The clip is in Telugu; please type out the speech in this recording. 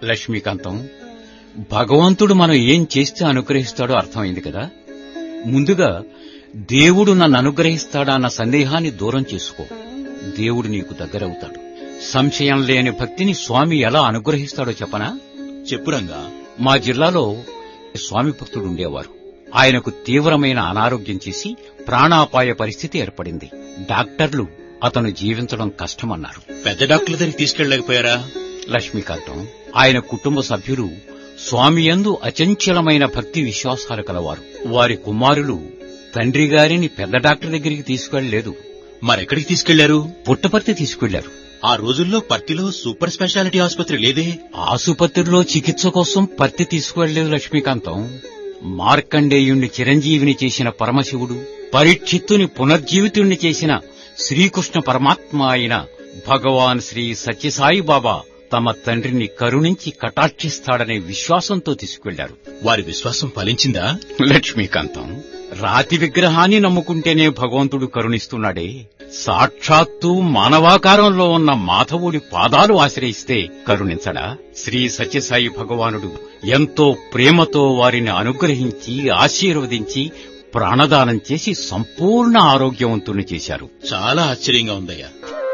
లక్ష్మీకాంతం భగవంతుడు మనం ఏం చేస్తే అనుగ్రహిస్తాడో అర్థమైంది కదా ముందుగా దేవుడు నన్ను అనుగ్రహిస్తాడా అన్న సందేహాన్ని దూరం చేసుకో దేవుడు నీకు దగ్గరవుతాడు సంశయం లేని భక్తిని స్వామి ఎలా అనుగ్రహిస్తాడో చెప్పనా చెప్పురంగా మా జిల్లాలో స్వామి భక్తుడు ఉండేవారు ఆయనకు తీవ్రమైన అనారోగ్యం చేసి ప్రాణాపాయ పరిస్థితి ఏర్పడింది డాక్టర్లు అతను జీవించడం కష్టమన్నారు పెద్ద డాక్టర్ దగ్గరికి తీసుకెళ్ళలేకపోయారా లక్ష్మీకాంతం ఆయన కుటుంబ సభ్యులు స్వామి యందు అచంచలమైన భక్తి విశ్వాసాలు కలవారు వారి కుమారులు తండ్రి గారిని పెద్ద డాక్టర్ దగ్గరికి తీసుకెళ్లలేదు మరెక్కడికి తీసుకెళ్లారు పుట్టపర్తి తీసుకెళ్లారు ఆ రోజుల్లో పట్టిలో సూపర్ స్పెషాలిటీ ఆసుపత్రి లేదే ఆసుపత్రిలో చికిత్స కోసం పత్తి తీసుకువెళ్లేదు లక్ష్మీకాంతం మార్కండేయుణ్ణి చిరంజీవిని చేసిన పరమశివుడు పరీక్షిత్తుని పునర్జీవితుణ్ణి చేసిన శ్రీకృష్ణ పరమాత్మ అయిన భగవాన్ శ్రీ సత్యసాయి బాబా తమ తండ్రిని కరుణించి కటాక్షిస్తాడనే విశ్వాసంతో తీసుకెళ్లారు వారి విశ్వాసం ఫలించిందా లక్ష్మీకాంతం రాతి విగ్రహాన్ని నమ్ముకుంటేనే భగవంతుడు కరుణిస్తున్నాడే సాక్షాత్తు మానవాకారంలో ఉన్న మాధవుడి పాదాలు ఆశ్రయిస్తే కరుణించడా శ్రీ సత్యసాయి భగవానుడు ఎంతో ప్రేమతో వారిని అనుగ్రహించి ఆశీర్వదించి ప్రాణదానం చేసి సంపూర్ణ ఆరోగ్యవంతుని చేశారు చాలా ఆశ్చర్యంగా ఉందయ్యా